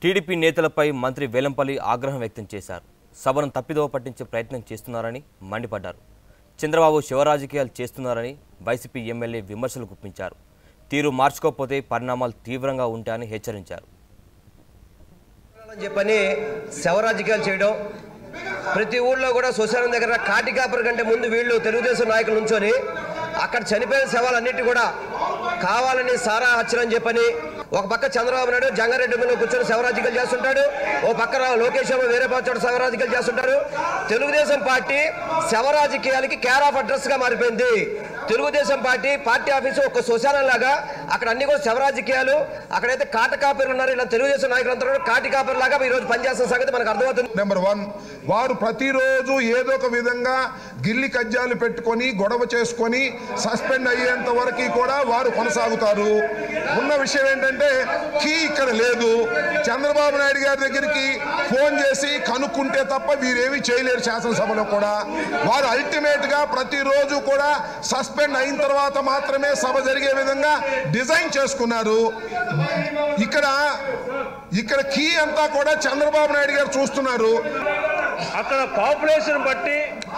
TDP నేతలపై మంత్రి వేలంపల్లి ఆగ్రహం వ్యక్తం చేశారు సభను తప్పిదోవ పట్టించే ప్రయత్నం చేస్తున్నారని మండిపడ్డారు చంద్రబాబు శివరాజకీయాలు చేస్తున్నారని వైసీపీ ఎమ్మెల్యే విమర్శలు గుప్పించారు తీరు మార్చుకోకపోతే పరిణామాలు తీవ్రంగా ఉంటాయని హెచ్చరించారు అని చెప్పని శవరాజకీయాలు చేయడం ప్రతి ఊళ్ళో కూడా శ్మశానం దగ్గర కాటికాపుర కంటే ముందు వీళ్ళు తెలుగుదేశం నాయకులు నుంచొని అక్కడ చనిపోయిన శవాలన్నిటి కూడా కావాలని సారా హత్యలని చెప్పని ఒక పక్క చంద్రబాబు నాయుడు జంగారెడ్డి మీద కూర్చొని శవరాజకీయాలు చేస్తుంటాడు ఓ పక్కన లోకేష్ బాబు వేరే పాచోడు శవరాజకీయాలు చేస్తుంటారు తెలుగుదేశం పార్టీ శవరాజకీయాలకి కేర్ ఆఫ్ అడ్రస్ గా మారిపోయింది తెలుగుదేశం పార్టీ పార్టీ ఆఫీసు ఒక శ్మశానం లాగా అక్కడ అన్ని కూడా శవరాజకీయాలు అక్కడైతే కాటకాపీరు ఉన్నారు ఇలా తెలుగుదేశం నాయకులంతా కూడా కాటికాపీరు లాగా ఈ రోజు పనిచేస్తున్న సంగతి మనకు అర్థమవుతుంది నెంబర్ వన్ వారు ప్రతిరోజు ఏదో ఒక విధంగా గిల్లి కజ్జాలు పెట్టుకొని గొడవ చేసుకొని సస్పెండ్ అయ్యేంత వరకు కూడా వారు కొనసాగుతారు ఉన్న విషయం ఏంటంటే కీ ఇక్కడ లేదు చంద్రబాబు నాయుడు గారి దగ్గరికి ఫోన్ చేసి కనుక్కుంటే తప్ప వీరేమీ చేయలేరు శాసనసభలో కూడా వారు అల్టిమేట్ గా ప్రతిరోజు కూడా సస్పెండ్ అయిన తర్వాత మాత్రమే సభ జరిగే విధంగా డిజైన్ చేసుకున్నారు ఇక్కడ ఇక్కడ కీ అంతా కూడా చంద్రబాబు నాయుడు గారు చూస్తున్నారు అక్కడ పాపులేషన్ బట్టి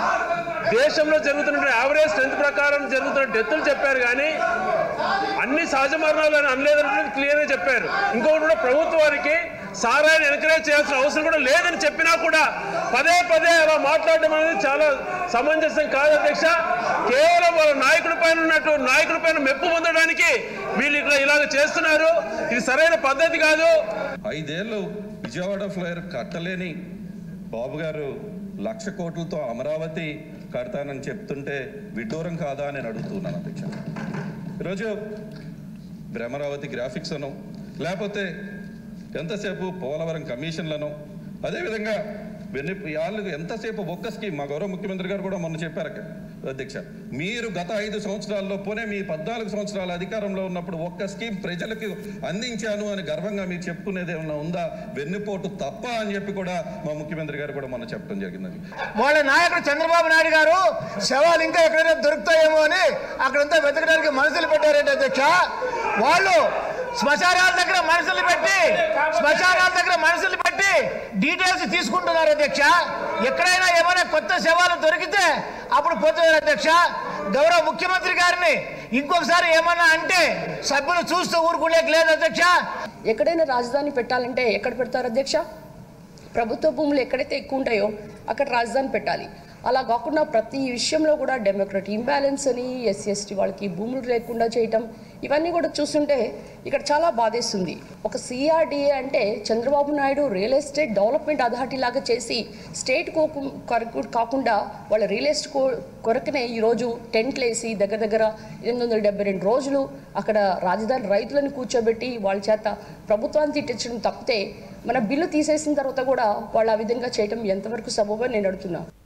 దేశంలో జరుగుతున్న యావరేజ్ స్ట్రెంత్ ప్రకారం జరుగుతున్న డెత్తులు చెప్పారు కానీ అన్ని సహజ మరణాలు అని అనలేదని క్లియర్గా చెప్పారు ఇంకొకటి కూడా ప్రభుత్వానికి సారాయిని ఎంకరేజ్ చేయాల్సిన అవసరం కూడా లేదని చెప్పినా కూడా పదే పదే అలా మాట్లాడడం అనేది చాలా సమంజసం కాదు అధ్యక్ష కేవలం వాళ్ళ నాయకుడి పైన ఉన్నట్టు నాయకుడి పైన మెప్పు పొందడానికి వీళ్ళు ఇక్కడ ఇలాగ చేస్తున్నారు ఇది సరైన పద్ధతి కాదు ఐదేళ్ళు విజయవాడ ఫ్లైర్ కట్టలేని బాబు గారు లక్ష కోట్లతో అమరావతి కడతానని చెప్తుంటే విడ్డూరం కాదా అని నేను అడుగుతున్నాను అధ్యక్ష ఈరోజు భ్రమరావతి గ్రాఫిక్స్ అను లేకపోతే ఎంతసేపు పోలవరం కమిషన్లను అదేవిధంగా వెన్ని వాళ్ళు ఎంతసేపు ఒక్క స్కీమ్ మా గౌరవ ముఖ్యమంత్రి గారు కూడా మొన్న చెప్పారు అక్క- అధ్యక్ష మీరు గత ఐదు సంవత్సరాల్లో పోనే మీ పద్నాలుగు సంవత్సరాల అధికారంలో ఉన్నప్పుడు ఒక్క స్కీమ్ ప్రజలకు అందించాను అని గర్వంగా మీరు చెప్పుకునేది ఏమన్నా ఉందా వెన్నుపోటు తప్ప అని చెప్పి కూడా మా ముఖ్యమంత్రి గారు కూడా మొన్న చెప్పడం జరిగింది వాళ్ళ నాయకుడు చంద్రబాబు నాయుడు గారు శవాలు ఇంకా ఎక్కడైనా దొరుకుతాయేమో అని అక్కడంతా వెతకడానికి మనుషులు పెట్టారంటే అధ్యక్ష వాళ్ళు శ్మశానాల దగ్గర మనుషులు పెట్టి శ్మశానాల దగ్గర మనుషులు పెట్టి డీటెయిల్స్ తీసుకుంటున్నారు అధ్యక్ష ఎక్కడైనా ఏమైనా కొత్త శవాలు దొరికితే అప్పుడు పోతున్నారు అధ్యక్ష గౌరవ ముఖ్యమంత్రి గారిని ఇంకొకసారి ఏమన్నా అంటే సభ్యులు చూస్తూ ఊరుకునేకి లేదు అధ్యక్ష ఎక్కడైనా రాజధాని పెట్టాలంటే ఎక్కడ పెడతారు అధ్యక్ష ప్రభుత్వ భూములు ఎక్కడైతే ఎక్కువ ఉంటాయో అక్కడ రాజధాని పెట్టాలి అలా కాకుండా ప్రతి విషయంలో కూడా డెమోక్రట్ ఇంబ్యాలెన్స్ అని ఎస్సీ ఎస్టీ వాళ్ళకి భూములు లేకుండా చేయటం ఇవన్నీ కూడా చూస్తుంటే ఇక్కడ చాలా బాధేస్తుంది ఒక సిఆర్డిఏ అంటే Chandrababu Naidu real estate development authority లాగా చేసి స్టేట్ కోకు కొరకు కాకుండా వాళ్ళ రియల్ ఎస్టేట్ కో- కొరకనే ఈరోజు టెంట్లు వేసి దగ్గర దగ్గర ఎనిమిది వందల డెబ్బై రెండు రోజులు అక్కడ రాజధాని రైతులను కూర్చోబెట్టి వాళ్ళ చేత ప్రభుత్వాన్ని తిట్టించడం తప్పితే మన బిల్లు తీసేసిన తర్వాత కూడా వాళ్ళు ఆ విధంగా చేయటం ఎంతవరకు సబబని నేను అడుగుతున్నా